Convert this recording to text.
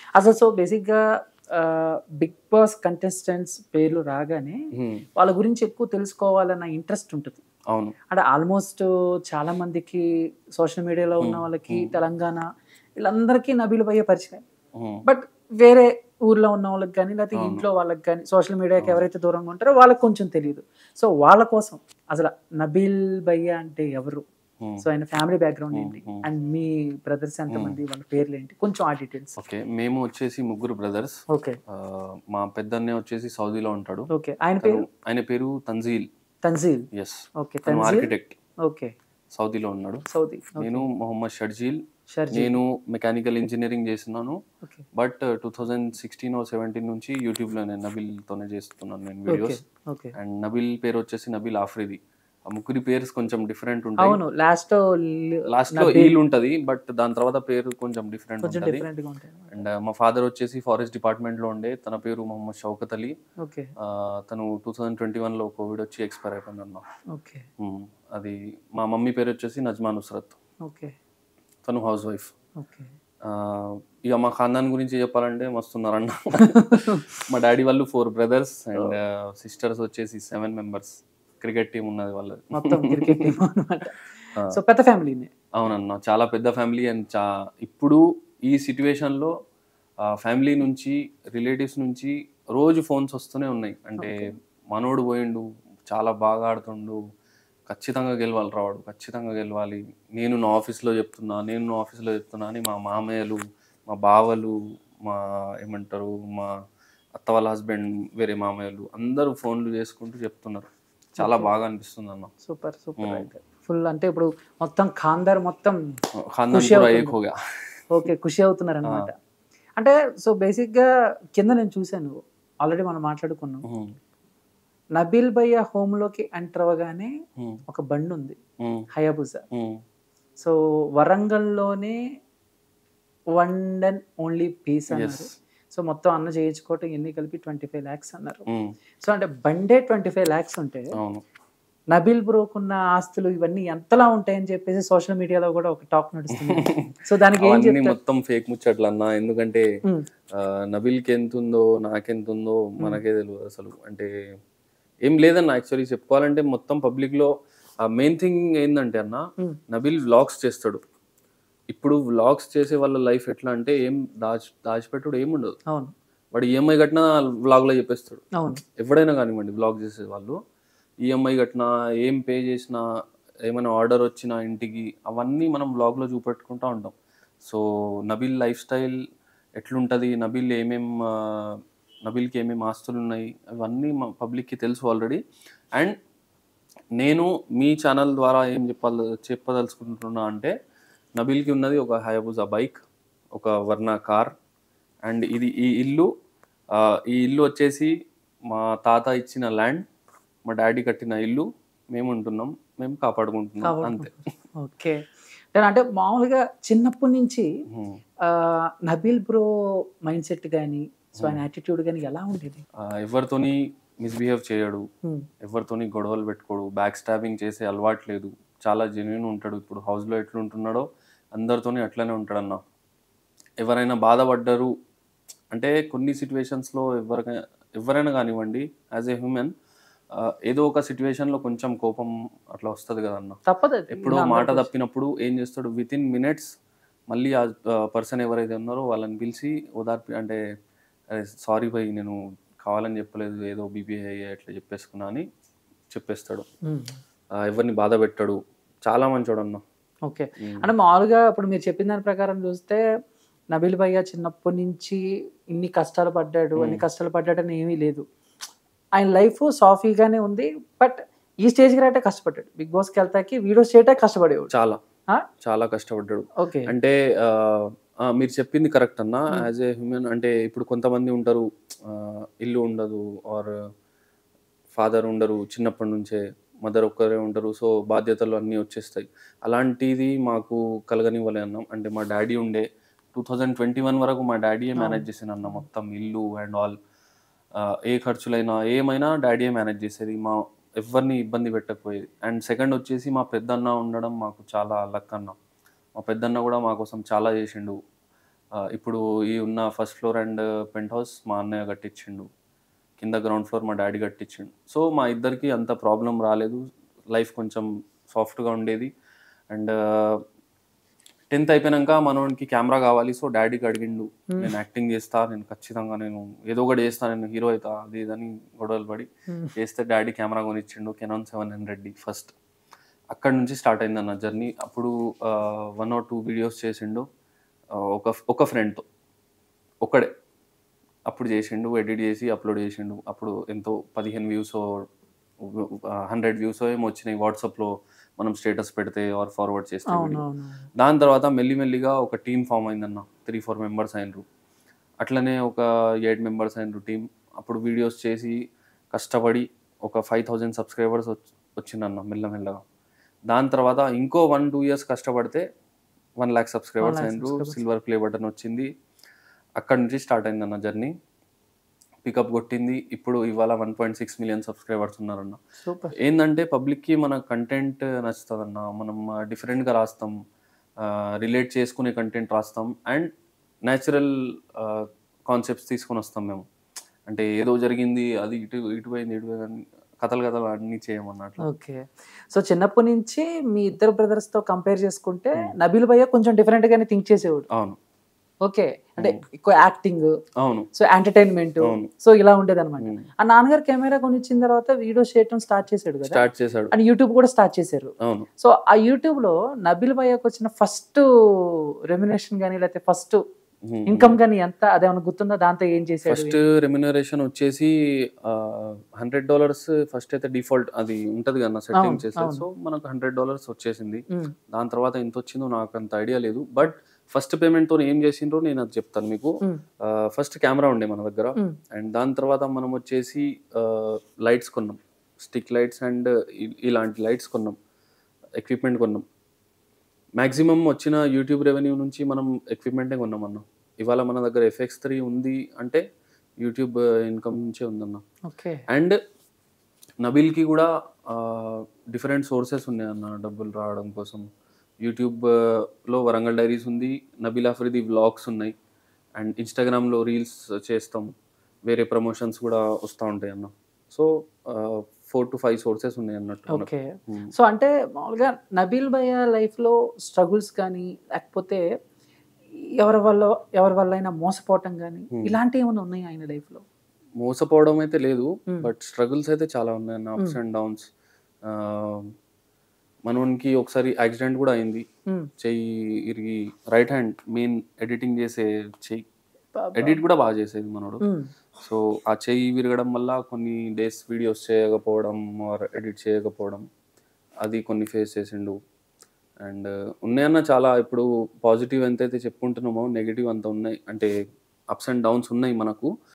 అసలు సో బేసిక్గా big boss contestants పేర్లు రాగానే హ్మ్. వాళ్ళ గురించి ఎక్కువ తెలుసుకోవాలన్న ఇంట్రెస్ట్ ఉంటుంది అవును అంటే ఆల్మోస్ట్ చాలా మందికి సోషల్ మీడియాలో ఉన్న Hmm. వాళ్ళకి Hmm. తెలంగాణ వీళ్ళందరికీ నబీల్ భయ్య పరిచయం హ్మ్. బట్ వేరే ఊర్లో ఉన్న వాళ్ళకి కానీ లేకపోతే అవును. ఇంట్లో వాళ్ళకి కానీ సోషల్ మీడియాకి అవును. ఎవరైతే దూరంగా ఉంటారో వాళ్ళకి కొంచెం తెలియదు సో వాళ్ళ కోసం అసలు నబీల్ భయ్య అంటే ఎవరు హ్మ్. సో ఆయన ఫ్యామిలీ బ్యాక్గ్రౌండ్ Hmm. ఏంటి Hmm. అండ్ మీ బ్రదర్స్ ఎంతమంది వాళ్ళ పేర్లు ఏంటి కొంచెం ఆ డీటెయిల్స్ ఓకే మేము వచ్చేసి ముగ్గురు బ్రదర్స్ ఓకే మా పెద్దన్నే వచ్చేసి సౌదీలో ఉంటాడు ఓకే ఆయన తను- పేరు ఆయన పేరు తన్జీల్ తన్జీల్ ఎస్ ఓకే తను తన్జీల్ ఆర్కిటెక్ట్ ఓకే సౌదీలో ఉన్నాడు సౌదీ నేను మొహమ్మద్ షర్జీల్ షర్జీ నేను మెకానికల్ ఇంజనీరింగ్ చేస్తున్నాను okay but two thousand sixteen seventeen నుంచి యూట్యూబ్లో నేను నబిల్తోనే చేస్తున్నాను నేను okay videos okay and Nabeel పేరు వచ్చేసి నబిల్ ఆఫ్రిది ఆ ముగ్గురి పేర్స్ కొంచెం డిఫరెంట్ ఉంటాయి అవును లాస్ట్ లాస్ట్ లో ఈల్ ఉంటది బట్ దాని తర్వాత పేరు కొంచెం డిఫరెంట్ కొంచెం ఉంటది డిఫరెంట్ గా ఉంటాయి అండ్ మా ఫాదర్ వచ్చేసి ఫారెస్ట్ డిపార్ట్మెంట్ లో ఉండే తన పేరు మొహమ్మద్ షౌకత్ అలీ ఓకే ఆ, తను టూ థౌజండ్ ట్వంటీ వన్ లో కోవిడ్ వచ్చి ఎక్స్పైర్ అయిపోయింది అన్న ఓకే ఉమ్, అది మా మమ్మీ పేరు వచ్చేసి నజ్మా నుస్రత్ ఓకే తను హౌస్ వైఫ్ ఓకే ఇక మా ఖాందాన్ గురించి చెప్పాలంటే మస్తున్నారన్న మా డాడీ వాళ్ళు ఫోర్ బ్రదర్స్ అండ్ సిస్టర్స్ వచ్చేసి సెవెన్ మెంబర్స్ క్రికెట్ టీం ఉన్నది వాళ్ళది మొత్తం క్రికెట్ టీమ్ అనమాట ఆ, సో పెద్ద ఫ్యామిలీనే అవునన్న చాలా పెద్ద ఫ్యామిలీ అండ్ చా ఇప్పుడు ఈ సిట్యువేషన్లో ఫ్యామిలీ నుంచి రిలేటివ్స్ నుంచి రోజు ఫోన్స్ వస్తూనే ఉన్నాయి అంటే మనోడు పోయిండు చాలా బాగా ఆడుతుండు ఖచ్చితంగా గెలవాలి రావాడు ఖచ్చితంగా గెలవాలి నేను నా ఆఫీస్లో చెప్తున్నా నేను నా ఆఫీస్లో చెప్తున్నా అని మా మామయ్యలు మా బావలు మా ఏమంటారు మా అత్త వాళ్ళ హస్బెండ్ వేరే మామయ్యలు అందరూ ఫోన్లు చేసుకుంటూ చెప్తున్నారు చాలా బాగా అనిపిస్తుంది అన్న సూపర్ సూపర్ Hmm. అయితే ఫుల్ అంటే ఇప్పుడు మొత్తం ఖాందార్ మొత్తం ఖాందాన్ ఖుషి పూరా అవుతుంది. ఏక్ హోగా ఓకే ఖుషి అవుతున్నారు అనమాట అంటే సో బేసిక్ గా కింద నేను చూశాను ఆల్రెడీ మనం మాట్లాడుకున్నాం హ్మ్. నబీల్ భయ్య హోమ్ లోకి ఎంటర్ అవ్వగానే హ్మ్. ఒక బండి ఉంది హ్మ్. హయాబుజా హ్మ్. సో వరంగల్లోనే వన్ అండ్ ఓన్లీ పీస్ అన్నారు Yes. సో మొత్తం అన్న చేయించుకోవటం ఎన్ని కలిపి ట్వంటీ ఫైవ్ ల్యాక్స్ అన్నారు హ్మ్. సో అంటే బండే ట్వంటీ ఫైవ్ ల్యాక్స్ ఉంటే అవును నబీల్ బ్రోకున్న ఆస్తులు ఇవన్నీ ఎంతలా ఉంటాయని చెప్పేసి సోషల్ మీడియాలో కూడా ఒక టాక్ నడుస్తుంది సో దానికి ఏం అవన్నీ చెప్తారు మొత్తం ఫేక్ ముచ్చట్లు అన్న ఎందుకంటే ఉమ్, ఆ, నబిల్కి ఎంత ఉందో నాకెంత ఉందో మనకే తెలియదు అసలు అంటే ఏం లేదన్న యాక్చువల్లీ చెప్పుకోవాలంటే మొత్తం పబ్లిక్ లో మెయిన్ థింగ్ ఏంటంటే అన్న ఉమ్, నబిల్ వ్లాగ్స్ చేస్తాడు ఇప్పుడు వ్లాగ్స్ చేసే వాళ్ళ లైఫ్ ఎట్లా అంటే ఏం దాచి దాచిపెట్టుడు ఏముండదు అవును వాడు ఈఎంఐ కట్టినా వ్లాగ్లో చెప్పేస్తాడు అవును ఎవడైనా కానివ్వండి బ్లాగ్ చేసే వాళ్ళు ఈఎంఐ కట్టినా ఏం పే చేసినా ఏమైనా ఆర్డర్ వచ్చినా ఇంటికి అవన్నీ మనం బ్లాగ్లో చూపెట్టుకుంటూ ఉంటాం సో నబిల్ లైఫ్ స్టైల్ ఎట్లుంటుంది నబిల్ ఏమేం ఆ, నబిల్కి ఏమేమి ఆస్తులు ఉన్నాయి అవన్నీ మా పబ్లిక్కి తెలుసు ఆల్రెడీ అండ్ నేను మీ ఛానల్ ద్వారా ఏం చెప్పాలి చెప్పదలుచుకుంటున్నా అంటే నబిల్కి ఉన్నది ఒక హయాబుజా బైక్ ఒక వర్ణ కార్ అండ్ ఇది ఈ ఇల్లు ఆ, ఈ ఇల్లు వచ్చేసి మా తాత ఇచ్చిన ల్యాండ్ మా డాడీ కట్టిన ఇల్లు మేము ఉంటున్నాం మేము కాపాడుకుంటున్నాం అంతే ఓకే నేను అంటే మామూలుగా చిన్నప్పటి నుంచి హ్మ్. ఆ, నబీల్ బ్రో మైండ్ సెట్ కానీ సో ఆయన యాటిట్యూడ్ కానీ ఎలా ఉండేది ఆ, ఎవరితోని మిస్బిహేవ్ చేయడు ఉమ్, ఎవరితోని గొడవలు పెట్టుకోడు బ్యాక్ స్టాబింగ్ చేసే అలవాటు లేదు చాలా జెన్యున్ ఉంటాడు ఇప్పుడు హౌస్లో ఎట్లుంటున్నాడో అందరితోని అట్లనే ఉంటాడన్న ఎవరైనా బాధపడ్డరు అంటే కొన్ని సిచ్యువేషన్స్లో ఎవరికైనా ఎవరైనా కానివ్వండి యాజ్ ఏ హ్యూమన్ ఏదో ఒక సిచ్యువేషన్లో కొంచెం కోపం అట్లా వస్తుంది కదన్న తప్పదు అది. ఎప్పుడో ఇంకా మాట అందరికీ తప్పినప్పుడు ఏం చేస్తాడు విత్ ఇన్ మినిట్స్ మళ్ళీ ఆ పర్సన్ ఎవరైతే ఉన్నారో వాళ్ళని పిలిచి ఓదార్పి అంటే సారీ భయ్ నేను కావాలని చెప్పలేదు ఏదో బీబీఐ అట్లా చెప్పేసుకున్నా అని చెప్పేస్తాడు ఉమ్, ఆ, ఎవరిని బాధ పెట్టాడు చాలా మంచోడు అన్న ఓకే ఉమ్. అంటే మామూలుగా ఇప్పుడు మీరు చెప్పిన దాని ప్రకారం చూస్తే నబీల్ భయ్య చిన్నప్పటి నుంచి ఇన్ని కష్టాలు పడ్డాడు అన్ని కష్టాలు పడ్డాడని ఏమీ లేదు ఆయన లైఫ్ సాఫీగానే ఉంది బట్ ఈ స్టేజ్కి రాటే కష్టపడ్డాడు బిగ్ బాస్కి వెళ్తాకి వీడియో స్టేటే కష్టపడేవాడు చాలా ఆ? చాలా కష్టపడ్డాడు ఓకే అంటే ఆ, ఆ, మీరు చెప్పింది కరెక్ట్ అన్న యాజ్ ఏ హ్యూమన్ అంటే ఇప్పుడు కొంతమంది ఉంటారు ఆ, ఇల్లు ఉండదు ఆర్ ఫాదర్ ఉండరు చిన్నప్పటి నుంచే మదర్ ఒక్కరే ఉంటారు సో బాధ్యతలు అన్నీ వచ్చేస్తాయి అలాంటిది మాకు కలగనివ్వలే అన్నాం అంటే మా డాడీ ఉండే టూ థౌజండ్ ట్వంటీ వన్ వరకు మా డాడీయే మేనేజ్ చేసాను అన్న మొత్తం ఇల్లు అండ్ ఆల్ ఏ ఖర్చులైనా ఏమైనా డాడీయే మేనేజ్ చేసేది మా ఎవరిని ఇబ్బంది పెట్టకపోయేది అండ్ సెకండ్ వచ్చేసి మా పెద్దన్న ఉండడం మాకు చాలా లక్ అన్న మా పెద్దన్న కూడా మా కోసం చాలా చేసిండు ఇప్పుడు ఈ ఉన్న first floor and penthouse మా అన్నయ్య కట్టించిండు కింద గ్రౌండ్ ఫ్లోర్ మా డాడీ కట్టించిండు సో మా ఇద్దరికి అంత ప్రాబ్లం రాలేదు లైఫ్ కొంచెం సాఫ్ట్గా ఉండేది అండ్ టెన్త్ అయిపోయాక మనోనికి కెమెరా కావాలి సో డాడీకి అడిగిండు నేను యాక్టింగ్ చేస్తా నేను ఖచ్చితంగా నేను ఏదో ఒకటి చేస్తా నేను హీరో అవుతా అది ఇదని గొడవలు పడి చేస్తే డాడీ కెమెరా కొనిచ్చిండు Canon seven hundred D first అక్కడ నుంచి స్టార్ట్ అయింది అన్న జర్నీ అప్పుడు వన్ ఆర్ టూ వీడియోస్ చేసిండు ఆ, ఒక ఒక ఫ్రెండ్తో ఒక్కడే అప్పుడు చేసిండు ఎడిట్ చేసి అప్లోడ్ చేసిండు అప్పుడు ఎంతో పదిహేను వ్యూస్ హండ్రెడ్ వ్యూస్ ఏమో వచ్చినాయి వాట్సాప్లో మనం స్టేటస్ పెడితే ఆర్ ఫార్వర్డ్ చేస్తే video. అవునవును దాని తర్వాత మెల్లిమెల్లిగా ఒక టీం ఫామ్ అయిందన్న త్రీ ఫోర్ మెంబర్స్ అయినరు అట్లనే ఒక ఎయిట్ మెంబర్స్ అయినరు టీం అప్పుడు వీడియోస్ చేసి కష్టపడి ఒక ఫైవ్ థౌజండ్ సబ్స్క్రైబర్స్ వచ్చిందన్న మెల్లమెల్లగా దాని తర్వాత ఇంకో వన్ టూ ఇయర్స్ కష్టపడితే వన్ ల్యాక్ సబ్స్క్రైబర్స్ lakh అయినరు subscribers. సిల్వర్ ప్లే బటన్ వచ్చింది అక్కడ నుంచి స్టార్ట్ అయిందన్న జర్నీ పికప్ కొట్టింది ఇప్పుడు ఇవాళ one point six million subscribers ఉన్నారన్న సూపర్ ఏంటంటే పబ్లిక్కి మన కంటెంట్ నచ్చుతుందన్న మనం డిఫరెంట్గా రాస్తాం రిలేట్ చేసుకునే కంటెంట్ రాస్తాం అండ్ న్యాచురల్ కాన్సెప్ట్స్ తీసుకొని వస్తాం మేము అంటే ఏదో జరిగింది అది ఇటు ఇటు పోయింది ఇటు పోయింది అని కథలు కథలు అన్నీ చేయమన్నట్లు ఓకే సో చిన్నప్పటి నుంచి మీ ఇద్దరు బ్రదర్స్ తో కంపేర్ చేసుకుంటే నబీల్ భయ్య కొంచెం డిఫరెంట్ గానే థింక్ చేసేవాడు అవును ఓకే అంటే ఎక్కువ యాక్టింగ్ అవును సో ఎంటర్టైన్మెంట్ అవును. సో ఇలా ఉండేది అనమాట ఆ నాన్నగారు కెమెరా కొనిచ్చిన తర్వాత వీడియోస్ చేయడం స్టార్ట్ చేశాడు కదా స్టార్ట్ చేశాడు అండ్ యూట్యూబ్ కూడా స్టార్ట్ చేశారు అవును సో ఆ యూట్యూబ్ లో నబీల్ భయ్యకు వచ్చిన ఫస్ట్ రెమ్యునేషన్ కానీ లేకపోతే ఫస్ట్ ఇన్కమ్ కానీ ఎంత అదేమన్నా గుర్తుందా దాంతో ఏం చేశాడు ఫస్ట్ రెమ్యునరేషన్ వచ్చేసి హండ్రెడ్ డాలర్స్ ఫస్ట్ అయితే డిఫాల్ట్ అది ఉంటది కదా సెట్టింగ్ అవును, చేసి అవును. సో మనకు హండ్రెడ్ డాలర్స్ వచ్చేసింది ఉమ్, దాని తర్వాత ఎంత వచ్చిందో నాకు అంత ఐడియా లేదు బట్ ఫస్ట్ పేమెంట్తో ఏం చేసిండ్రో నేను అది చెప్తాను మీకు ఉమ్, ఫస్ట్ కెమెరా ఉండే మన దగ్గర ఉమ్, అండ్ దాని తర్వాత మనం వచ్చేసి లైట్స్ కొన్నాం స్టిక్ లైట్స్ అండ్ ఇలాంటి లైట్స్ కొన్నాం ఎక్విప్మెంట్ కొన్నాం మ్యాక్సిమం వచ్చిన యూట్యూబ్ రెవెన్యూ నుంచి మనం ఎక్విప్మెంటే కొన్నాం అన్న ఇవాళ మన దగ్గర ఎఫ్ఎక్స్ త్రీ ఉంది అంటే యూట్యూబ్ ఇన్కమ్ నుంచే ఉందన్న ఓకే అండ్ నబీల్కి కూడా డిఫరెంట్ సోర్సెస్ ఉన్నాయి అన్న డబ్బులు రావడం కోసం యూట్యూబ్లో వరంగల్ డైరీస్ ఉంది నబీల్ ఆఫ్రిది వ్లాగ్స్ ఉన్నాయి అండ్ ఇన్స్టాగ్రామ్లో రీల్స్ చేస్తాం వేరే ప్రమోషన్స్ కూడా వస్తూ ఉంటాయి అన్న so four to five sources ఉన్నాయి అన్నట్టు మనకు. Okay Hmm. సో అంటే మామూలుగా నబీల్ భయ్య లైఫ్ లో స్ట్రగుల్స్ కానీ లేకపోతే ఎవరి వల్ల ఎవరి వల్ల అయినా మోసపోవటం కానీ Hmm. ఇలాంటివి ఏమైనా ఉన్నాయి ఆయన లైఫ్ లో మోసపోవడం అయితే లేదు Hmm. బట్ స్ట్రగుల్స్ అయితే చాలా ఉన్నాయి అన్న అప్స్ అండ్ డౌన్స్ మనకి ఒకసారి యాక్సిడెంట్ కూడా అయింది Hmm. చెయ్యి ఇరిగి రైట్ హ్యాండ్ మెయిన్ ఎడిటింగ్ చేసే చెయ్యి బా- ఎడిట్ కూడా బాగా చేసేది మనోడు Hmm. సో ఆ చెయ్యి విరగడం వల్ల కొన్ని డేస్ వీడియోస్ చేయకపోవడం ఆర్ ఎడిట్ చేయకపోవడం అది కొన్ని ఫేస్ చేసిండు అండ్ ఉన్నాయన్న చాలా ఇప్పుడు పాజిటివ్ ఎంతైతే చెప్పుకుంటున్నామో నెగిటివ్ అంత ఉన్నాయి అంటే అప్స్ అండ్ డౌన్స్ ఉన్నాయి మనకు